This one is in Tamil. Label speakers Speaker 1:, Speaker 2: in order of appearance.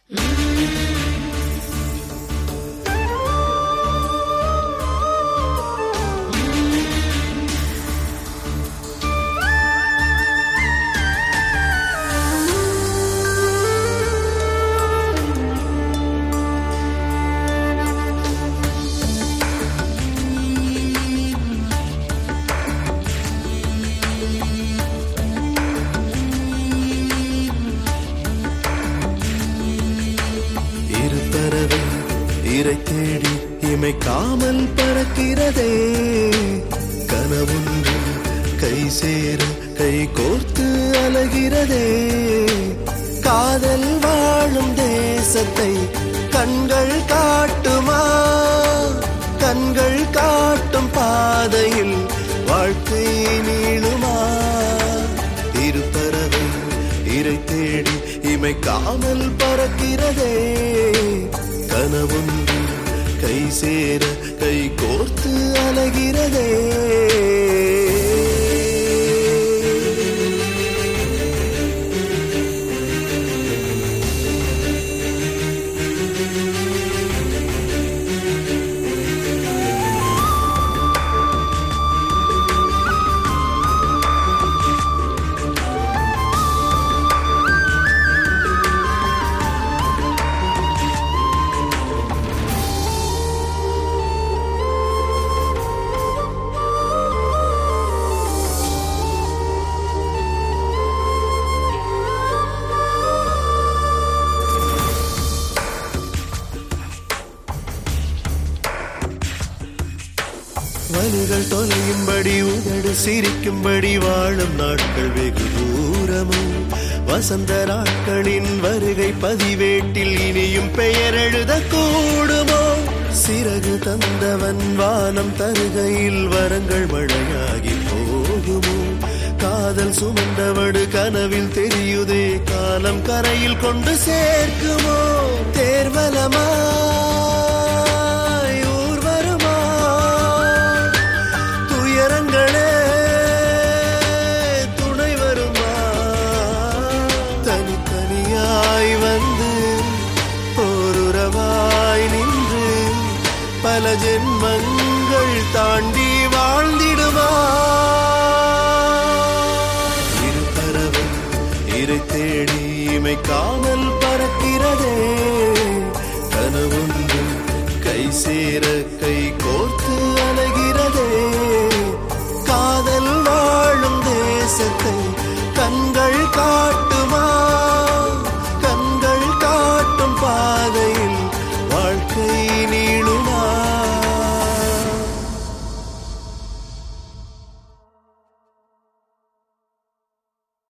Speaker 1: இரு பறவை இரை தேடி இமைக்காமல் பறக்கிறதே கனவுண்டு கை சேர கை கோர்த்து அலகிறதே காதல் வாழும் தேசத்தை கண்கள் காட்டுமா கண்கள் காட்டும் பாதையில் வாழ்க்கை நீளுமா இரு பறவை இரை தேடி இமைக்காமல் பறக்கிறதே கனவுண்டு கை சேர கை கோர்த்து அலகிறதே வலிகள் தொலையும்படி உதடு சிரிக்கும்படி வாழும் நாட்கள் வெகு தூரமோ வசந்த நாட்களின் வருகை பதிவேட்டில் இனியும் பெயர் எழுத கூடுமோ சிறகு தந்தவன் வானம் தருகையில் வரங்கள் மழையாகி போகுமோ காதல் சுமந்தவடு கனவில் தெரியுதே காலம் கரையில் கொண்டு சேர்க்குமோ தேர்வலமாய் ஊர்வரமா துயரங்களே துணை வருமா தனித்தனியாய் வந்து ஓருறவாய் நின்று பல ஜென்மங்கள் தாண்டி வாழ்ந்திடுமா இரு பறவை இரை தேடி இமைக்காமல் பறக்கிறதே கனவுண்டு கை சேர கை கோர்த்து அலைகிறதே காதல் வாழும் தேசத்தை கண்கள் காட்டுமா